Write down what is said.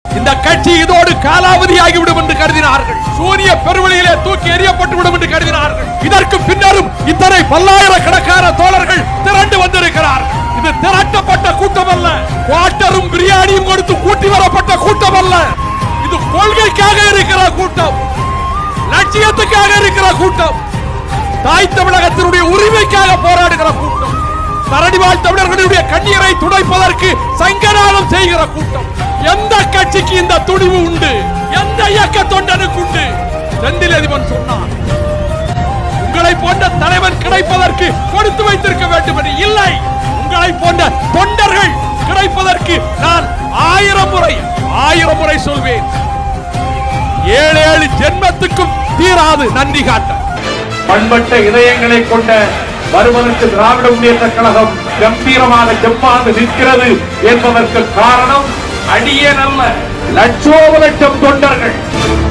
இந்த கட்சி இதோடு காலாவதியாகிவிடும் என்று கருதினார்கள் சூரிய பெருவெளியிலே தூக்கி எறியப்பட்டு விடும் என்று கருதினார்கள் இதற்கு பின்னரும் இத்தனை பல்லாயிரக்கணக்கான தோழர்கள் திரண்டு வந்திருக்கிறார்கள் இது திரட்டப்பட்ட கூட்டம் அல்ல குவாட்டரும் பிரியாணியும் கொடுத்து கூட்டி வரப்பட்ட கூட்டம் அல்ல இது கொள்கைக்காக இருக்கிற கூட்டம் லட்சியத்துக்காக இருக்கிற கூட்டம் தாய் தமிழகத்தினுடைய உரிமைக்காக போராடுகிற கூட்டம் தரணிவாழ் தமிழர்களுடைய கண்ணீரை துடைப்பதற்கு சங்கநாதம் செய்கிற கூட்டம் எந்த கட்சிக்கு இந்த துணிவு உண்டு எந்த இயக்க தொண்டனுக்கு உண்டு செந்தில் அதிபன் சொன்னான் உங்களை போன்ற தலைவன் கிடைப்பதற்கு கொடுத்து வைத்திருக்க வேண்டும் என்று இல்லை உங்களை போன்ற தொண்டர்கள் கிடைப்பதற்கு நான் ஆயிரம் முறை ஆயிரம் முறை சொல்வேன் ஏழு ஏழு ஜென்மத்துக்கும் தீராது நன்றி காட்ட பண்பட்ட இதயங்களை கொண்ட வருவதற்கு திராவிட முன்னேற்ற கழகம் கம்பீரமாக செம்மாந்து நிற்கிறது என்பதற்கு காரணம் அடியே நல்ல லட்சோப லட்சம் தொண்டர்கள்